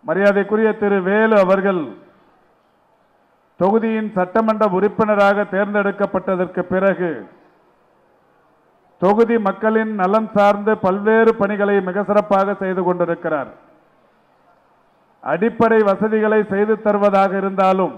மரியாதைக்குரிய திரு வேலு அவர்கள் தொகுதியின் சட்டமன்ற உறுப்பினராக தேர்ந்தெடுக்கப்பட்டதற்கு பிறகு தொகுதி மக்களின் நலன் சார்ந்து பல்வேறு பணிகளை மிக சிறப்பாக செய்து கொண்டிருக்கிறார் அடிப்படை வசதிகளை செய்து தருவதாக இருந்தாலும்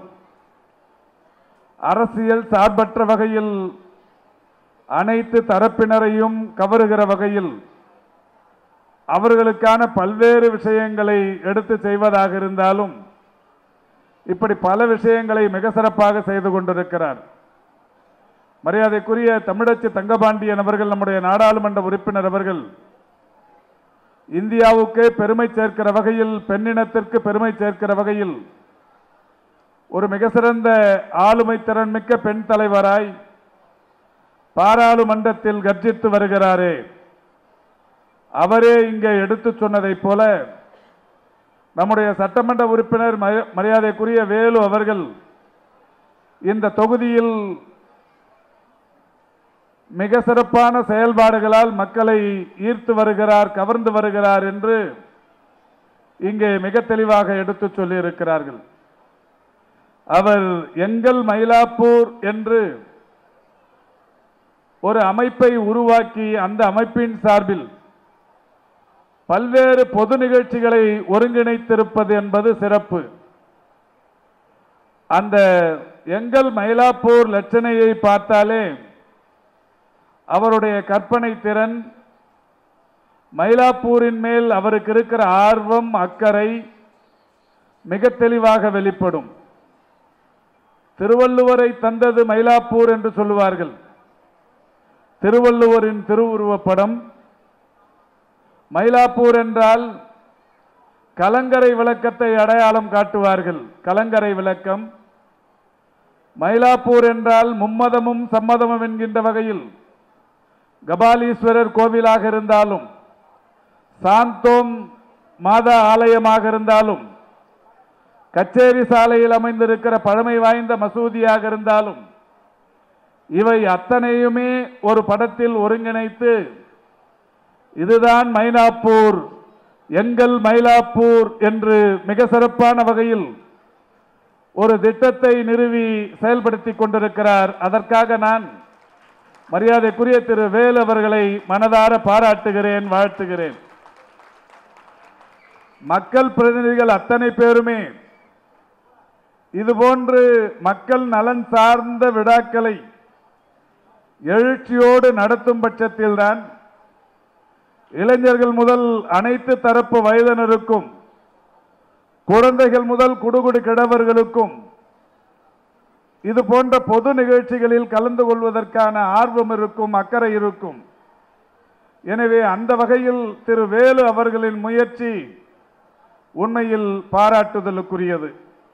அரசியல் சார்பற்ற வகையில் அனைத்து தரப்பினரையும் கவருகிற வகையில் அவர்களுக்கான பல்வேறு விஷயங்களை எடுத்து செய்வதாக இருந்தாலும் இப்படி பல விஷயங்களை மிக சிறப்பாக செய்து கொண்டிருக்கிறார் மரியாதைக்குரிய தமிழச்சி தங்கபாண்டியன் அவர்கள் நம்முடைய நாடாளுமன்ற உறுப்பினர் அவர்கள் இந்தியாவுக்கே பெருமை சேர்க்கிற வகையில் பெண்ணினத்திற்கு பெருமை சேர்க்கிற வகையில் ஒரு மிக சிறந்த ஆளுமை திறன் மிக்க பெண் தலைவராய் பாராளுமன்றத்தில் கர்ஜித்து வருகிறாரே அவரே இங்கே எடுத்து சொன்னதைப் போல நம்முடைய சட்டமன்ற உறுப்பினர் மரி- மரியாதைக்குரிய வேலு அவர்கள் இந்த தொகுதியில் மிக சிறப்பான செயல்பாடுகளால் மக்களை ஈர்த்து வருகிறார் கவர்ந்து வருகிறார் என்று இங்கே மிக தெளிவாக எடுத்து சொல்லியிருக்கிறார்கள் அவர் எங்கள் மயிலாப்பூர் என்று ஒரு அமைப்பை உருவாக்கி அந்த அமைப்பின் சார்பில் பல்வேறு பொது நிகழ்ச்சிகளை ஒருங்கிணைத்திருப்பது என்பது சிறப்பு அந்த எங்கள் மயிலாப்பூர் லட்சணையை பார்த்தாலே அவருடைய கற்பனை திறன் மயிலாப்பூரின் மேல் அவருக்கு இருக்கிற ஆர்வம் அக்கறை மிக தெளிவாக வெளிப்படும் திருவள்ளுவரை தந்தது மயிலாப்பூர் என்று சொல்லுவார்கள் திருவள்ளுவரின் திருவுருவப் படம் மயிலாப்பூர் என்றால் கலங்கரை விளக்கத்தை அடையாளம் காட்டுவார்கள் கலங்கரை விளக்கம் மயிலாப்பூர் என்றால் மும்மதமும் சம்மதமும் என்கின்ற வகையில் கபாலீஸ்வரர் கோவிலாக இருந்தாலும் சாந்தோம் மாதா ஆலயமாக இருந்தாலும் கச்சேரி சாலையில் அமைந்திருக்கிற பழமை வாய்ந்த மசூதியாக இருந்தாலும் இவை அத்தனையுமே ஒரு படத்தில் ஒருங்கிணைத்து இதுதான் மயிலாப்பூர் எங்கள் மயிலாப்பூர் என்று மிக சிறப்பான வகையில் ஒரு திட்டத்தை நிறுவி செயல்படுத்திக் கொண்டிருக்கிறார் அதற்காக நான் மரியாதைக்குரிய திரு வேல் அவர்களை மனதார பாராட்டுகிறேன் வாழ்த்துகிறேன் மக்கள் பிரதிநிதிகள் அத்தனை பேருமே இதுபோன்று மக்கள் நலன் சார்ந்த விழாக்களை எழுச்சியோடு நடத்தும் பட்சத்தில்தான் இளைஞர்கள் முதல் அனைத்து தரப்பு வயதினருக்கும் குழந்தைகள் முதல் குடுகுடு கிழவர்களுக்கும் இது போன்ற பொது நிகழ்ச்சிகளில் கலந்து கொள்வதற்கான ஆர்வம் இருக்கும் அக்கறை இருக்கும் எனவே அந்த வகையில் திரு வேலு அவர்களின் முயற்சி உண்மையில் பாராட்டுதலுக்குரியது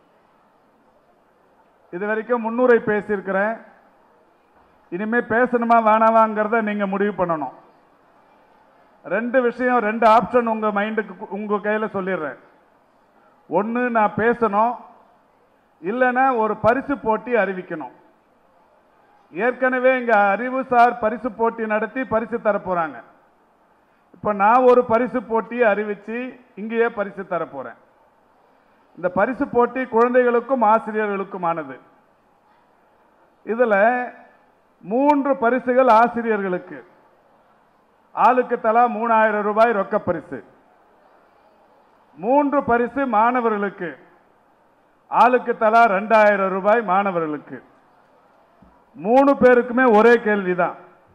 இது வரைக்கும் முன்னுரை பேசியிருக்கிறேன் இனிமே பேசணுமா வேணாமாங்கிறத நீங்க முடிவு பண்ணணும் ரெண்டு விஷயம் ரெண்டு ஆப்ஷன் உங்க மைண்டுக்கு உங்க கையில சொல்லிடுறேன் ஒன்று நான் பேசணும் இல்லைன்னா ஒரு பரிசு போட்டி அறிவிக்கணும் ஏற்கனவே இங்க அறிவுசார் பரிசு போட்டி நடத்தி பரிசு தரப்போறாங்க இப்போ நான் ஒரு பரிசு போட்டியை அறிவிச்சு இங்கேயே பரிசு தரப்போறேன் இந்த பரிசு போட்டி குழந்தைகளுக்கும் ஆசிரியர்களுக்குமானது இதுல மூன்று பரிசுகள் ஆசிரியர்களுக்கு ஆளுக்கு தலா மூணாயிரம் ரூபாய் ரொக்க பரிசு மூன்று பரிசு மாணவர்களுக்கு ஆளுக்கு தலா ரெண்டாயிரம் ரூபாய் மாணவர்களுக்கு மூணு பேருக்குமே ஒரே கேள்விதான்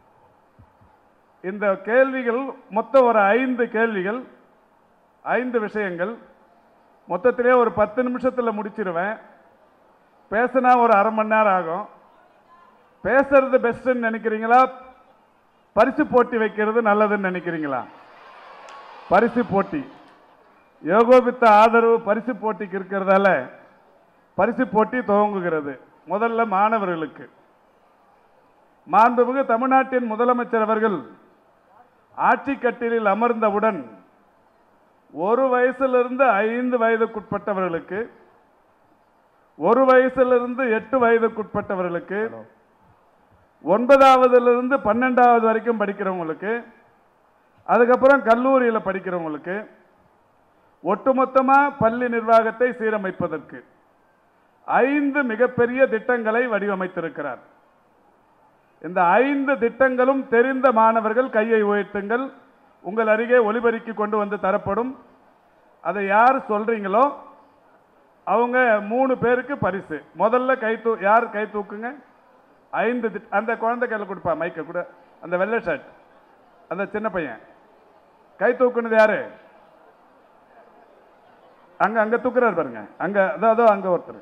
இந்த கேள்விகள் மொத்தம் ஒரு ஐந்து கேள்விகள் ஐந்து விஷயங்கள் மொத்தத்திலே ஒரு பத்து நிமிஷத்துல முடிச்சிருவேன் பேசினா ஒரு அரை மணி நேரம் ஆகும் பேசுறது பெஸ்ட்னு நினைக்கிறீங்களா பரிசு போட்டி வைக்கிறது நல்லதுன்னு நினைக்கிறீங்களா பரிசு போட்டி யோகோபித்த ஆதரவு பரிசு போட்டிக்கு இருக்கிறதால பரிசு போட்டி துவங்குகிறது முதல்ல மாணவர்களுக்கு மாண்புமிகு தமிழ்நாட்டின் முதலமைச்சர் அவர்கள் ஆட்சி கட்டிலில் அமர்ந்தவுடன் ஒரு வயசிலிருந்து ஐந்து வயதுக்குட்பட்டவர்களுக்கு ஒரு வயசிலிருந்து எட்டு வயதுக்குட்பட்டவர்களுக்கு ஒன்பதாவதுலேருந்து பன்னெண்டாவது வரைக்கும் படிக்கிறவங்களுக்கு அதுக்கப்புறம் கல்லூரியில் படிக்கிறவங்களுக்கு ஒட்டுமொத்தமா பள்ளி நிர்வாகத்தை சீரமைப்பதற்கு ஐந்து மிகப்பெரிய திட்டங்களை வடிவமைத்திருக்கிறார் இந்த ஐந்து திட்டங்களும் தெரிந்த மாணவர்கள் கையை உயர்த்துங்கள் உங்கள் அருகே ஒலிபெருக்கி கொண்டு வந்து தரப்படும் அதை யார் சொல்றீங்களோ அவங்க மூணு பேருக்கு பரிசு முதல்ல கை தூ யார் கை தூக்குங்க ஐந்து திட்- அந்த குழந்தை கையில் கொடுப்பா மைக்க கூட அந்த வெள்ளை ஷர்ட் அந்த சின்ன பையன் கை தூக்குனது யாரு அங்க அங்க தூக்குறாரு பாருங்க அங்க அதோ அதோ அங்க ஒருத்தர்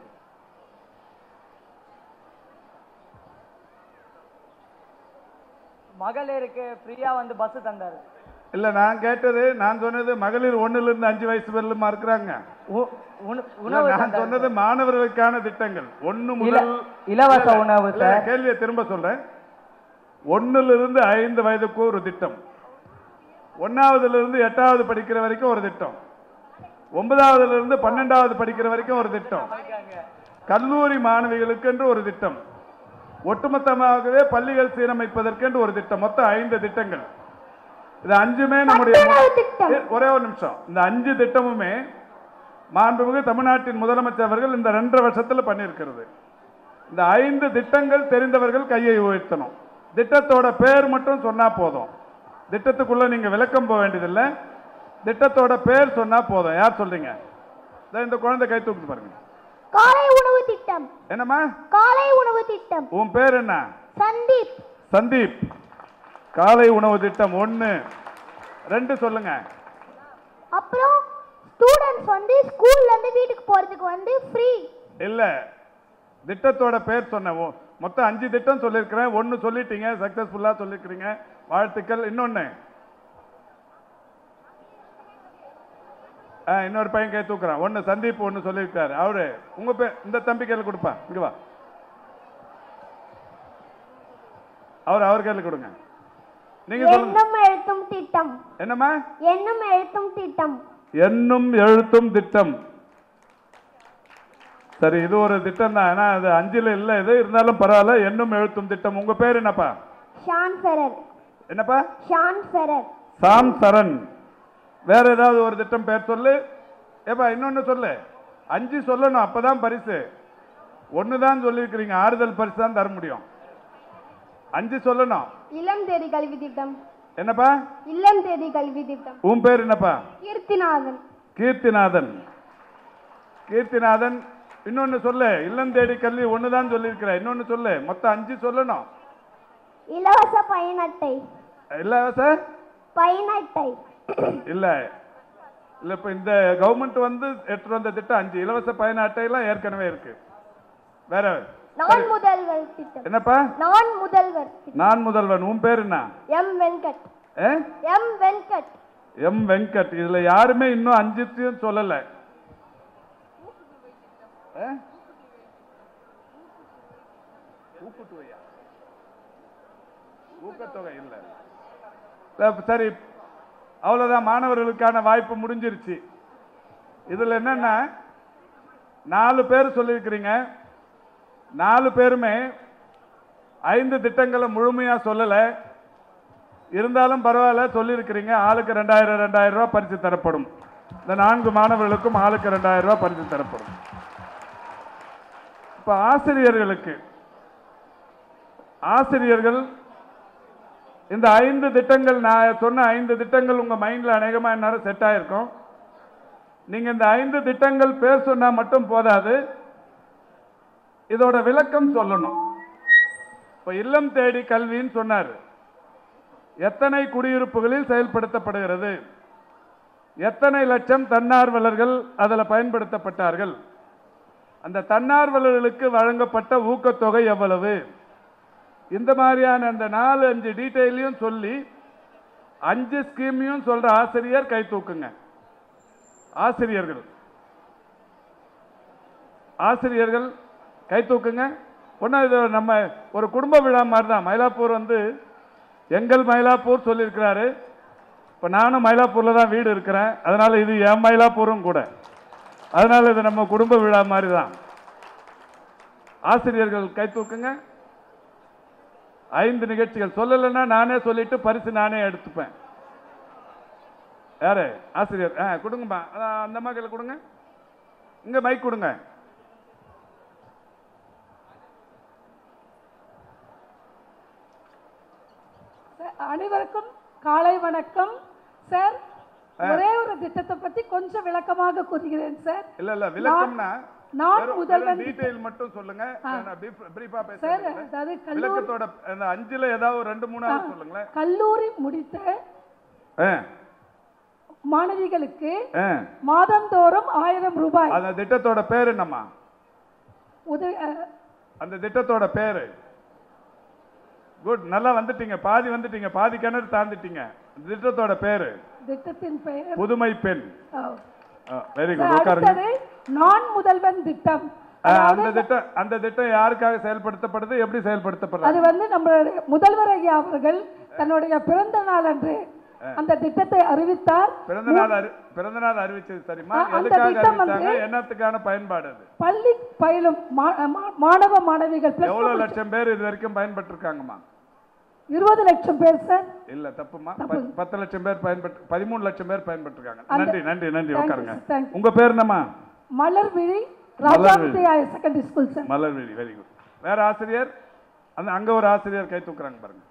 மகளிருக்கு ஃப்ரீயா வந்து பஸ் தந்தாரு இல்ல நான் கேட்டது நான் சொன்னது மகளிர் ஒண்ணுல இருந்து அஞ்சு வயசு வரலுமா இருக்கிறாங்க உ- உண- இல்ல, உணவு நான் தந்தாரு. சொன்னது மாணவர்களுக்கான திட்டங்கள் ஒண்ணு இல- முதல் இலவச இல்ல, உணவு இல்ல, சார் கேள்வியை திரும்ப சொல்றேன் ஒண்ணுல இருந்து ஐந்து வயதுக்கு ஒரு திட்டம் ஒன்னாவதுல இருந்து எட்டாவது படிக்கிற வரைக்கும் ஒரு திட்டம் ஒன்பதாவதுல இருந்து பன்னெண்டாவது படிக்கிற வரைக்கும் ஒரு திட்டம் கல்லூரி மாணவிகளுக்கு என்று ஒரு திட்டம் ஒட்டுமொத்தமாகவே பள்ளிகள் சீரமைப்பதற்கென்று ஒரு திட்டம் மொத்தம் ஐந்து திட்டங்கள் இது அஞ்சுமே நம்முடைய ஏ, ஒரே ஒரு நிமிஷம் இந்த அஞ்சு திட்டமுமே மாண்புமிகு தமிழ்நாட்டின் முதலமைச்சர் அவர்கள் இந்த ரெண்டரை வருஷத்துல பண்ணியிருக்கிறது இந்த ஐந்து திட்டங்கள் தெரிந்தவர்கள் கையை உயர்த்தணும் திட்டத்தோட பேர் மட்டும் சொன்னா போதும் திட்டத்துக்குள்ள நீங்க விளக்கம் போக வேண்டியதில்லை திட்டத்தோட பேர் சொன்னா போதும் யார் சொல்றீங்க இதோ இந்த குழந்தை கை தூக்குது பாருங்க காலை உணவு திட்டம் என்னம்மா காலை உணவு திட்டம் உன் பேர் என்ன சந்தீப் சந்தீப் காலை உணவு திட்டம் ஒன்னு ரெண்டு சொல்லுங்க அப்புறம் ஸ்டூடெண்ட்ஸ் வந்து ஸ்கூல்ல இருந்து வீட்டுக்கு போறதுக்கு வந்து ஃப்ரீ இல்ல திட்டத்தோட பேர் சொன்னேன் ஓ, மொத்தம் அஞ்சு திட்டம் சொல்லியிருக்கிறேன் ஒன்னு சொல்லிட்டீங்க சக்சஸ்ஃபுல்லா சொல்லிருக்கிறீங்க வாழ்த்துக்கள் இன்னொன்னு ஆ, இன்னொரு பையன் கை தூக்குறான் ஒன்னு சந்தீப் ஒன்னு சொல்லியிருக்காரு அவரு உங்க பேர் இந்த தம்பி கையில் கொடுப்பா இங்க வா அவர் அவர் கையில் கொடுங்க நீங்க சொல்லுங்க எண்ணம் எழுத்தும் திட்டம் என்னம்மா எண்ணம் எழுத்தும் திட்டம் எண்ணும் எழுத்தும் திட்டம் சரி இது ஒரு திட்டம் தான் ஆனா அது அஞ்சுல இல்ல இது இருந்தாலும் பரவாயில்ல எண்ணும் எழுத்தும் திட்டம் உங்க பேர் என்னப்பா ஷான் ஃபெரர் என்னப்பா ஷான் ஃபெரர் சாம் சரண் வேற ஏதாவது ஒரு திட்டம் பேர் சொல்லு ஏப்பா இன்னொன்னு சொல்லு அஞ்சு சொல்லணும் அப்பதான் பரிசு ஒன்று தான் சொல்லியிருக்கிறீங்க ஆறுதல் பரிசு தான் தர முடியும் அஞ்சு சொல்லணும் இளம் தேதி கல்வி திட்டம் என்னப்பா இல்லம் தேதி கல்வி திட்டம் உன் பேர் என்னப்பா கீர்த்திநாதன் கீர்த்திநாதன் கீர்த்திநாதன் இன்னொன்னு சொல்லு இல்லம் தேடி கல்வி ஒன்று தான் சொல்லியிருக்கிற இன்னொன்னு சொல்லு மொத்தம் அஞ்சு சொல்லணும் இலவச பயன் அட்டை இல்ல சார் பயன் அட்டை இல்ல இல்ல இப்ப இந்த கவர்மெண்ட் வந்து எடுத்துட்டு வந்த திட்டம் அஞ்சு இலவச பயண அட்டையெல்லாம் ஏற்கனவே இருக்கு வேற நான் முதல்வர் திட்டம் என்னப்பா நான் முதல்வர் திட்டம் நான் முதல்வன் உன் பேர் என்ன எம் வெங்கட் ஏ? எம் வெங்கட் எம் வெங்கட் இதுல யாருமே இன்னும் அஞ்சுத்தையும் சொல்லல ஏ? ஊக்கத்தொகையா? ஊக்கத்தொகை இல்ல இல்ல, சரி அவ்வளவுதான் மாணவர்களுக்கான வாய்ப்பு முடிஞ்சிருச்சு இதுல என்னன்னா நாலு பேர் சொல்லியிருக்கிறீங்க நாலு பேருமே ஐந்து திட்டங்களை முழுமையா சொல்லல இருந்தாலும் பரவாயில்ல சொல்லியிருக்கிறீங்க ஆளுக்கு ரெண்டாயிரம் ரெண்டாயிரம் ரூபாய் பரிசு தரப்படும் இந்த நான்கு மாணவர்களுக்கும் ஆளுக்கு ரெண்டாயிரம் ரூபாய் பரிசு தரப்படும் இப்ப ஆசிரியர்களுக்கு ஆசிரியர்கள் இந்த ஐந்து திட்டங்கள் நான் சொன்ன ஐந்து திட்டங்கள் உங்க மைண்ட்ல அநேகமா நேரம் செட் ஆயிருக்கும் நீங்க இந்த ஐந்து திட்டங்கள் பேர் சொன்னா மட்டும் போதாது இதோட விளக்கம் சொல்லணும் இப்ப இல்லம் தேடி கல்வின்னு சொன்னார் எத்தனை குடியிருப்புகளில் செயல்படுத்தப்படுகிறது எத்தனை லட்சம் தன்னார்வலர்கள் அதில் பயன்படுத்தப்பட்டார்கள் அந்த தன்னார்வலர்களுக்கு வழங்கப்பட்ட ஊக்கத்தொகை எவ்வளவு இந்த மாதிரியான அந்த நாலு அஞ்சு டீட்டெயிலையும் சொல்லி அஞ்சு ஸ்கீமையும் சொல்ற ஆசிரியர் கை தூக்குங்க ஆசிரியர்கள் ஆசிரியர்கள் கை தூக்குங்க ஒன்றும் இது நம்ம ஒரு குடும்ப விழா மாதிரி தான் மயிலாப்பூர் வந்து எங்கள் மயிலாப்பூர் சொல்லியிருக்கிறாரு இப்போ நானும் மயிலாப்பூரில் தான் வீடு இருக்கிறேன் அதனால இது என் மயிலாப்பூரும் கூட அதனால இது நம்ம குடும்ப விழா மாதிரி தான் ஆசிரியர்கள் கை தூக்குங்க ஐந்து நிகழ்ச்சிகள் சொல்லலைன்னா நானே சொல்லிட்டு பரிசு நானே எடுத்துப்பேன் யாரு ஆசிரியர் ஆ கொடுங்கம்மா அதான் அந்த அம்மா கையில் கொடுங்க இங்க மைக் கொடுங்க சார், அனைவருக்கும் காலை வணக்கம் சார் ஒரே ஒரு திட்டத்தை பத்தி கொஞ்சம் விளக்கமாக கூறுகிறேன் சார் இல்ல இல்ல விளக்கம்னா நான் முதல்வன் டீடைல் மட்டும் சொல்லுங்க பிரீஃபா சார் பேசுறேன் அதாவது கல்லூரி விளக்கத்தோட அந்த அஞ்சுல ஏதாவது ஒரு ரெண்டு மூணாவது சொல்லுங்களேன் கல்லூரி முடித்த ஆ, மாணவிகளுக்கு ஆ. மாதந்தோறும் ஆயிரம் ரூபாய் அந்த திட்டத்தோட பேர் என்னம்மா உதவி அஹ், அந்த திட்டத்தோட பேரு குட் நல்லா வந்துட்டீங்க பாதி வந்துட்டீங்க பாதி கிணறு தாண்டிட்டீங்க இந்த திட்டத்தோட பேரு திட்டத்தின் பெயர் புதுமை பெண் அஹ், வெரி சார், குட் உட்காருங்க அடுத்தது நான் முதல்வன் திட்டம் ஆ, அதாவது அந்த திட்டம் அந்த திட்டம் யாருக்காக செயல்படுத்தப்படுது எப்படி அது செயல்படுத்தப்படுறது வந்து நம்மளுடைய முதல்வர் ஐயா அவர்கள் தன்னுடைய பிறந்த நாள் அன்று அந்த திட்டத்தை அறிவித்தார் பிறந்த நாள் அறி பிறந்த நாள் அறிவிச்சது சரிம்மா ஆ, அந்த எதுக்காக திட்டம் அறிவிச்சாங்க வந்து- என்னத்துக்கான பயன்பாடு அது பள்ளி பயிலும் மா- மா- மாணவ மாணவிகள் plus எவ்வளவு two லட்சம் பேர் இது வரைக்கும் பயன்பட்டு இருக்காங்கம்மா இருபது லட்சம் பேர் சார் இல்ல தப்புமா தப்பு. பத்து- பத்து லட்சம் பேர் பயன்பட்டு பதிமூணு லட்சம் பேர் பயன்பட்டு இருக்காங்க அந்த- நன்றி நன்றி நன்றி Thank you, உட்காருங்க sir, thank you. உங்க பேர் என்னம்மா Malarvizhi Malarvizhi. Rajamathi higher secondary school sir Malarvizhi very good வேற ஆசிரியர் அந்த அங்க ஒரு ஆசிரியர் கை தூக்குறாங்க பாருங்க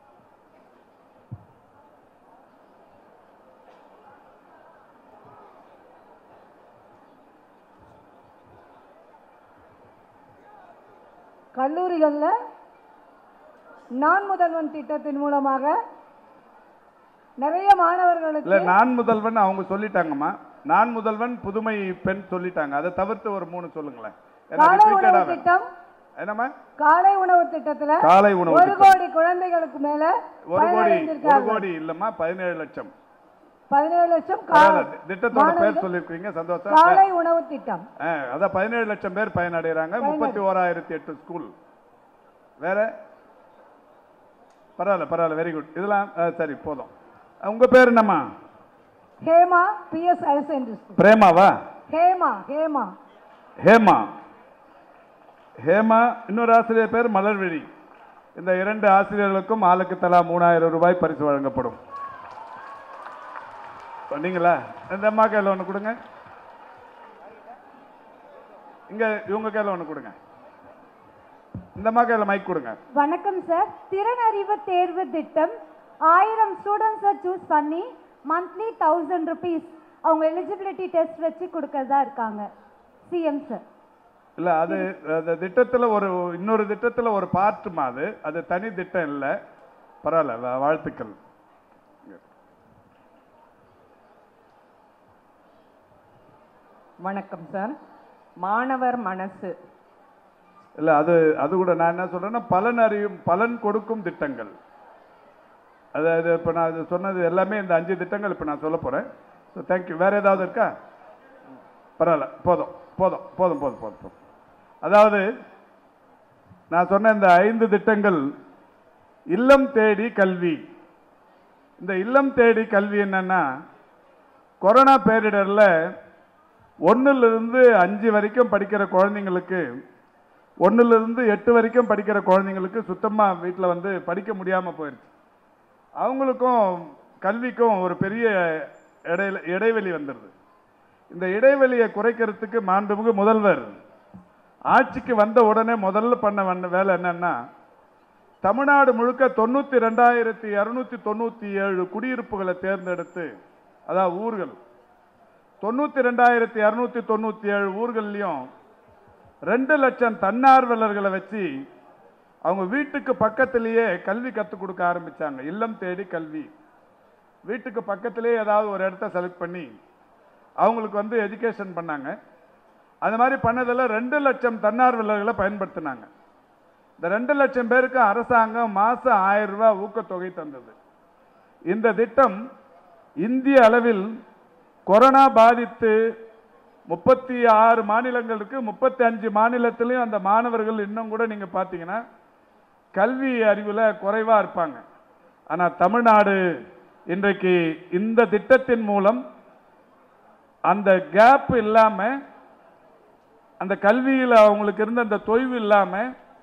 கல்லூரிகளில் நான் முதல்வன் திட்டத்தின் மூலமாக நிறைய இல்ல மாணவர்களுக்கு நான் முதல்வன் அவங்க சொல்லிட்டாங்கம்மா நான் முதல்வன் புதுமை பெண் சொல்லிட்டாங்க அதை தவிர்த்து ஒரு மூணு சொல்லுங்களேன் ஏன்னா காலை repeated உணவு ஆ திட்டம் என்னம்மா காலை உணவு திட்டத்துல காலை உணவு ஒரு திட்டம். கோடி குழந்தைகளுக்கு மேல ஒரு கோடி ஒரு பயனடைந்திருக்காங்க கோடி இல்லம்மா பதினேழு லட்சம் பதினேழு லட்சம் கா- பரவாயில்ல, திட்டத்தோட பேர் மாணவர்கள் சொல்லிருக்கீங்க சந்தோஷம் காலை உணவு திட்டம் ஆ, அதான் பதினேழு லட்சம் பேர் பயனடைகிறாங்க முப்பத்தி ஓராயிரத்தி எட்டு ஸ்கூல் வேற பரவாயில்ல பரவாயில்ல வெரி குட் இதெல்லாம் ஆ, சரி போதும் உங்க பேர் என்னம்மா Hema P S higher secondary school பிரேமாவா ஹேமா ஹேமா ஹேமா ஹேமா இன்னொரு ஆசிரியர் பேர் மலர்விழி இந்த இரண்டு ஆசிரியர்களுக்கும் ஆளுக்கு தலா மூணாயிரம் ரூபாய் பரிசு வழங்கப்படும் சொன்னீங்களா இந்த அம்மா கையில் ஒன்று கொடுங்க இங்க இவங்க கையில் ஒன்று கொடுங்க இந்த அம்மா கையில் மைக் கொடுங்க வணக்கம் சார் திறனறிவு தேர்வு திட்டம் ஆயிரம் ஸ்டூடெண்ட்ஸை சூஸ் பண்ணி மந்த்லி தௌசண்ட் ருபீஸ் அவங்க எலிஜிபிலிட்டி டெஸ்ட் வச்சு கொடுக்கறதா இருக்காங்க சிஎம் சார் இல்ல அது அந்த திட்டத்துல ஒரு இன்னொரு திட்டத்துல ஒரு பார்ட்டுமா அது அது தனி திட்டம் இல்ல பரவாயில்ல வா- வாழ்த்துக்கள் வணக்கம் சார் மாணவர் மனசு இல்ல அது அது கூட நான் என்ன சொல்றேன்னா பலன் அறியும் பலன் கொடுக்கும் திட்டங்கள் அதாவது இப்ப நான் இது சொன்னது எல்லாமே இந்த அஞ்சு திட்டங்கள் இப்ப நான் சொல்ல போறேன் ஸோ தேங்க்யூ வேற ஏதாவது இருக்கா பரவாயில்ல போதும் போதும் போதும் போதும் போதும் போதும் அதாவது நான் சொன்ன இந்த ஐந்து திட்டங்கள் இல்லம் தேடி கல்வி இந்த இல்லம் தேடி கல்வி என்னன்னா கொரோனா பேரிடர்ல ஒண்ணுல இருந்து அஞ்சு வரைக்கும் படிக்கிற குழந்தைங்களுக்கு ஒண்ணுல இருந்து எட்டு வரைக்கும் படிக்கிற குழந்தைங்களுக்கு சுத்தமா வீட்டில் வந்து படிக்க முடியாம போயிடுச்சு அவங்களுக்கும் கல்விக்கும் ஒரு பெரிய இடையில இடைவெளி வந்துடுது இந்த இடைவெளியை குறைக்கிறதுக்கு மாண்புமிகு முதல்வர் ஆட்சிக்கு வந்த உடனே முதல்ல பண்ண வந்த வேலை என்னன்னா தமிழ்நாடு முழுக்க தொண்ணூத்தி ரெண்டாயிரத்தி இருநூத்தி தொண்ணூத்தி ஏழு குடியிருப்புகளை தேர்ந்தெடுத்து அதாவது ஊர்கள் தொண்ணூத்தி ரெண்டாயிரத்தி இருநூத்தி தொண்ணூத்தி ஏழு ஊர்கள்லயும் ரெண்டு லட்சம் தன்னார்வலர்களை வச்சு அவங்க வீட்டுக்கு பக்கத்திலேயே கல்வி கற்றுக் கொடுக்க ஆரம்பிச்சாங்க இல்லம் தேடி கல்வி வீட்டுக்கு பக்கத்திலேயே ஏதாவது ஒரு இடத்த செலக்ட் பண்ணி அவங்களுக்கு வந்து எஜுகேஷன் பண்ணாங்க அது மாதிரி பண்ணதில் ரெண்டு லட்சம் தன்னார்வலர்களை பயன்படுத்தினாங்க இந்த ரெண்டு லட்சம் பேருக்கு அரசாங்கம் மாசம் ஆயிரம் ரூபாய் ஊக்கத்தொகை தந்தது இந்த திட்டம் இந்திய அளவில் கொரோனா பாதித்து முப்பத்தி ஆறு மாநிலங்களுக்கு முப்பத்தி அஞ்சு மாநிலத்திலையும் அந்த மாணவர்கள் இன்னும் கூட நீங்க பார்த்தீங்கன்னா கல்வி அறிவில் குறைவா இருப்பாங்க ஆனா தமிழ்நாடு இன்றைக்கு இந்த திட்டத்தின் மூலம் அந்த கேப் இல்லாம அந்த கல்வியில் அவங்களுக்கு இருந்த அந்த தொய்வு இல்லாம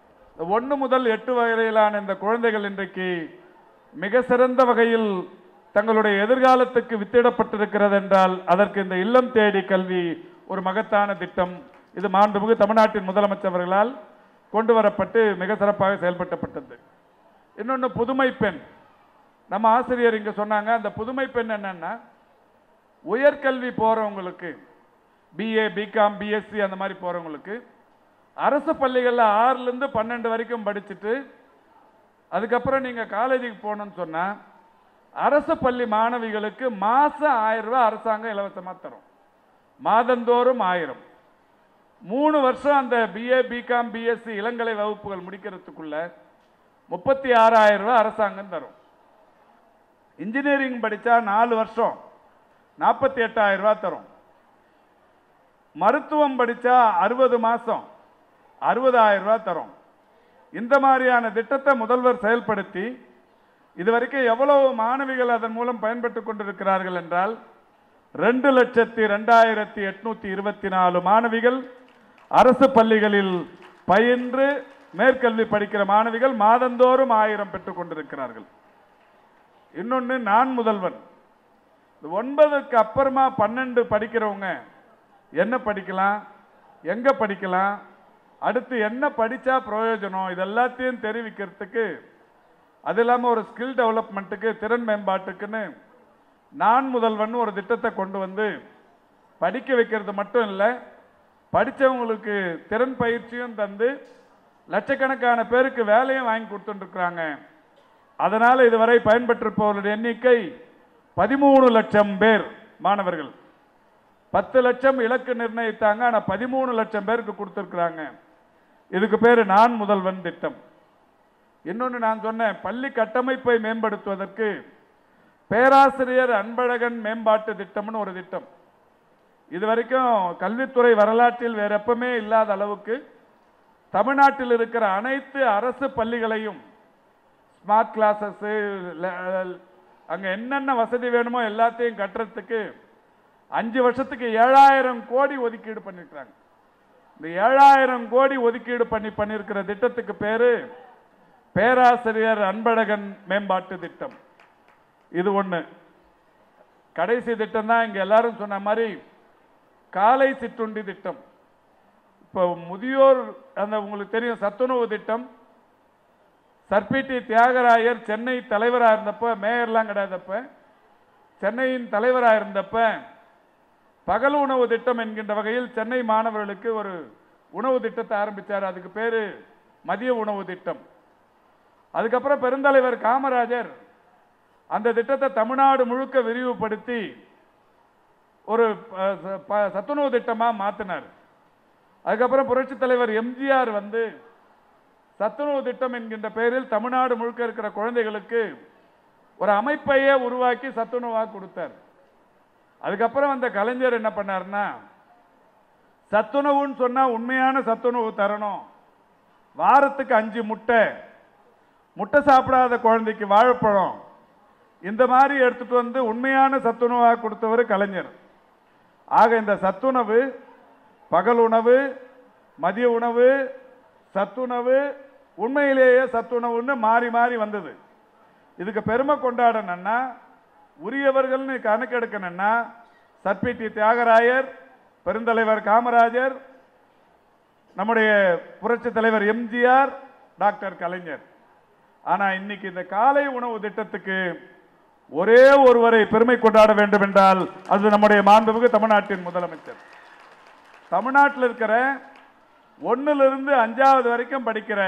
ஒன்று முதல் எட்டு வரையிலான இந்த குழந்தைகள் இன்றைக்கு மிக சிறந்த வகையில் தங்களுடைய எதிர்காலத்துக்கு வித்திடப்பட்டிருக்கிறது என்றால் அதற்கு இந்த இல்லம் தேடி கல்வி ஒரு மகத்தான திட்டம் இது மாண்புமிகு தமிழ்நாட்டின் முதலமைச்சர் அவர்களால் கொண்டு வரப்பட்டு மிக சிறப்பாக செயல்பட்டப்பட்டது இன்னொன்று புதுமை பெண் நம்ம ஆசிரியர் இங்க சொன்னாங்க அந்த புதுமை பெண் என்னன்னா உயர்கல்வி போறவங்களுக்கு பிஏ பிகாம் பிஎஸ்சி அந்த மாதிரி போறவங்களுக்கு அரசு பள்ளிகளில் ஆறுலேருந்து பன்னெண்டு வரைக்கும் படிச்சுட்டு அதுக்கப்புறம் நீங்க காலேஜுக்கு போகணும்னு சொன்னா அரசு பள்ளி மாணவிகளுக்கு மாசம் ஆயிரம் ரூபாய் அரசாங்கம் இலவசமா தரும் மாதந்தோறும் ஆயிரம் மூணு வருஷம் அந்த பிஏ பிகாம் பிஎஸ்சி இளங்கலை வகுப்புகள் முடிக்கிறதுக்குள்ள முப்பத்தி ஆறாயிரம் ரூபாய் அரசாங்கம் தரும் இன்ஜினியரிங் படிச்சா நாலு வருஷம் நாற்பத்தி எட்டாயிரம் ரூபாய் தரும் மருத்துவம் படிச்சா அறுபது மாசம் அறுபதாயிரம் ரூபாய் தரும் இந்த மாதிரியான திட்டத்தை முதல்வர் செயல்படுத்தி இதுவரைக்கும் எவ்வளவு மாணவிகள் அதன் மூலம் பயன்பட்டு கொண்டிருக்கிறார்கள் என்றால் ரெண்டு லட்சத்தி ரெண்டாயிரத்தி எட்நூத்தி இருபத்தி நாலு மாணவிகள் அரசு பள்ளிகளில் பயின்று மேற்கல்வி படிக்கிற மாணவிகள் மாதந்தோறும் ஆயிரம் பெற்றுக் கொண்டிருக்கிறார்கள் இன்னொன்று நான் முதல்வன் இந்த ஒன்பதுக்கு அப்புறமா பன்னெண்டு படிக்கிறவங்க என்ன படிக்கலாம் எங்க படிக்கலாம் அடுத்து என்ன படிச்சா பிரயோஜனம் இது எல்லாத்தையும் தெரிவிக்கிறதுக்கு அது இல்லாமல் ஒரு ஸ்கில் டெவலப்மெண்ட்டுக்கு திறன் மேம்பாட்டுக்குன்னு நான் முதல்வன் ஒரு திட்டத்தை கொண்டு வந்து படிக்க வைக்கிறது மட்டும் இல்லை படித்தவங்களுக்கு திறன் பயிற்சியும் தந்து லட்சக்கணக்கான பேருக்கு வேலையும் வாங்கி கொடுத்துட்டுருக்குறாங்க அதனால் இதுவரை பயன்பெற்றிருப்பவர்களுடைய எண்ணிக்கை பதிமூணு லட்சம் பேர் மாணவர்கள் பத்து லட்சம் இலக்கு நிர்ணயித்தாங்க ஆனால் பதிமூணு லட்சம் பேருக்கு கொடுத்துருக்குறாங்க இதுக்கு பேர் நான் முதல்வன் திட்டம் இன்னொன்று நான் சொன்னேன் பள்ளி கட்டமைப்பை மேம்படுத்துவதற்கு பேராசிரியர் அன்பழகன் மேம்பாட்டு திட்டம்னு ஒரு திட்டம் இது வரைக்கும் கல்வித்துறை வரலாற்றில் வேற எப்பவுமே இல்லாத அளவுக்கு தமிழ்நாட்டில் இருக்கிற அனைத்து அரசு பள்ளிகளையும் ஸ்மார்ட் கிளாஸஸ் அங்கே என்னென்ன வசதி வேணுமோ எல்லாத்தையும் கட்டுறதுக்கு அஞ்சு வருஷத்துக்கு ஏழாயிரம் கோடி ஒதுக்கீடு பண்ணிருக்கிறாங்க இந்த ஏழாயிரம் கோடி ஒதுக்கீடு பண்ணி பண்ணியிருக்கிற திட்டத்துக்கு பேரு பேராசிரியர் அன்பழகன் மேம்பாட்டு திட்டம் இது ஒன்று கடைசி திட்டம் தான் இங்கே எல்லாரும் சொன்ன மாதிரி காலை சிற்றுண்டி திட்டம் இப்போ முதியோர் அந்த உங்களுக்கு தெரியும் சத்துணவு திட்டம் சர்பிடி தியாகராயர் சென்னை தலைவராக இருந்தப்ப மேயர்லாம் கிடையாதப்ப சென்னையின் தலைவராக இருந்தப்ப பகல் உணவு திட்டம் என்கின்ற வகையில் சென்னை மாணவர்களுக்கு ஒரு உணவு திட்டத்தை ஆரம்பித்தார் அதுக்கு பேரு மதிய உணவு திட்டம் அதுக்கப்புறம் பெருந்தலைவர் காமராஜர் அந்த திட்டத்தை தமிழ்நாடு முழுக்க விரிவுபடுத்தி ஒரு அஹ், ச- ப- சத்துணவு திட்டமா மாத்தினார் அதுக்கப்புறம் புரட்சி தலைவர் எம்ஜிஆர் வந்து சத்துணவு திட்டம் என்கின்ற பெயரில் தமிழ்நாடு முழுக்க இருக்கிற குழந்தைகளுக்கு ஒரு அமைப்பையே உருவாக்கி சத்துணவாக கொடுத்தார் அதுக்கப்புறம் அந்த கலைஞர் என்ன பண்ணாருன்னா சத்துணவுன்னு சொன்னா உண்மையான சத்துணவு தரணும் வாரத்துக்கு அஞ்சு முட்டை முட்டை சாப்பிடாத குழந்தைக்கு வாழைப்பழம் இந்த மாதிரி எடுத்துட்டு வந்து உண்மையான சத்துணவாக கொடுத்தவர் கலைஞர் ஆக இந்த சத்துணவு பகல் உணவு மதிய உணவு சத்துணவு உண்மையிலேயே சத்துணவுன்னு மாறி மாறி வந்தது இதுக்கு பெருமை கொண்டாடணும்னா உரியவர்கள்னு கணக்கெடுக்கணும்னா சர்பிடி தியாகராயர் பெருந்தலைவர் காமராஜர் நம்முடைய புரட்சி தலைவர் எம்ஜிஆர் டாக்டர் கலைஞர் ஆனா இன்னைக்கு இந்த காலை உணவு திட்டத்துக்கு ஒரே ஒருவரை பெருமை கொண்டாட வேண்டும் என்றால் அது நம்முடைய மாண்புமிகு தமிழ்நாட்டின் முதலமைச்சர் தமிழ்நாட்டில் இருக்கிற ஒண்ணுல இருந்து அஞ்சாவது வரைக்கும் படிக்கிற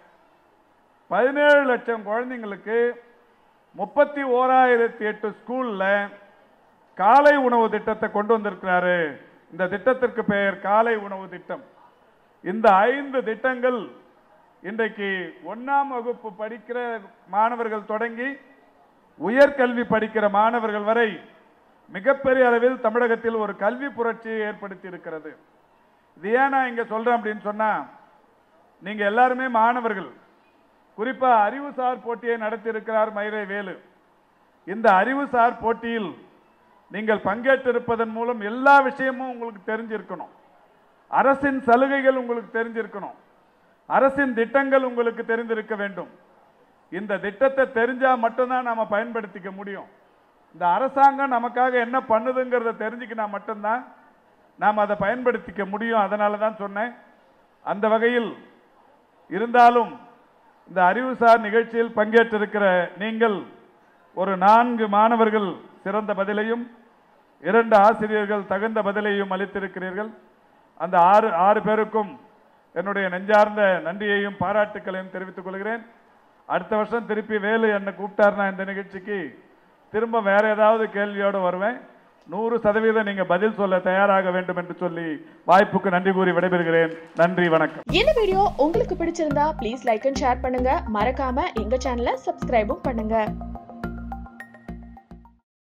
பதினேழு லட்சம் குழந்தைங்களுக்கு முப்பத்தி ஓராயிரத்தி எட்டு ஸ்கூல்ல காலை உணவு திட்டத்தை கொண்டு வந்திருக்கிறாரு இந்த திட்டத்திற்கு பெயர் காலை உணவு திட்டம் இந்த ஐந்து திட்டங்கள் இன்றைக்கு ஒண்ணாம் வகுப்பு படிக்கிற மாணவர்கள் தொடங்கி உயர்கல்வி படிக்கிற மாணவர்கள் வரை மிகப்பெரிய அளவில் தமிழகத்தில் ஒரு கல்வி புரட்சியை ஏற்படுத்தி இருக்கிறது இது ஏன் நான் இங்க சொல்றேன் அப்படின்னு சொன்னா நீங்க எல்லாருமே மாணவர்கள் குறிப்பா அறிவுசார் போட்டியை நடத்தி இருக்கிறார் மயிரை வேலு இந்த அறிவுசார் போட்டியில் நீங்கள் பங்கேற்றிருப்பதன் மூலம் எல்லா விஷயமும் உங்களுக்கு தெரிஞ்சிருக்கணும் அரசின் சலுகைகள் உங்களுக்கு தெரிஞ்சிருக்கணும் அரசின் திட்டங்கள் உங்களுக்கு தெரிந்திருக்க வேண்டும் இந்த திட்டத்தை தெரிஞ்சா மட்டும்தான் நாம பயன்படுத்திக்க முடியும் இந்த அரசாங்கம் நமக்காக என்ன பண்ணுதுங்கிறத தெரிஞ்சுக்கினா மட்டும்தான் நாம் அதை பயன்படுத்திக்க முடியும் அதனால தான் சொன்னேன் அந்த வகையில் இருந்தாலும் இந்த அறிவுசார் நிகழ்ச்சியில் பங்கேற்றிருக்கிற நீங்கள் ஒரு நான்கு மாணவர்கள் சிறந்த பதிலையும் இரண்டு ஆசிரியர்கள் தகுந்த பதிலையும் அளித்திருக்கிறீர்கள் அந்த ஆறு ஆறு பேருக்கும் என்னுடைய நெஞ்சார்ந்த நன்றியையும் பாராட்டுக்களையும் தெரிவித்துக் கொள்கிறேன் அடுத்த வருஷம் திருப்பி வேலு என்னை கூப்பிட்டாருன்னா இந்த நிகழ்ச்சிக்கு திரும்ப வேற ஏதாவது கேள்வியோடு வருவேன் நூறு சதவீதம் நீங்க பதில் சொல்ல தயாராக வேண்டும் என்று சொல்லி வாய்ப்புக்கு நன்றி கூறி விடைபெறுகிறேன் நன்றி வணக்கம் இந்த வீடியோ உங்களுக்கு பிடிச்சிருந்தா ப்ளீஸ் லைக் அண்ட் ஷேர் பண்ணுங்க மறக்காம எங்க சேனலை சப்ஸ்கிரைபும் பண்ணுங்க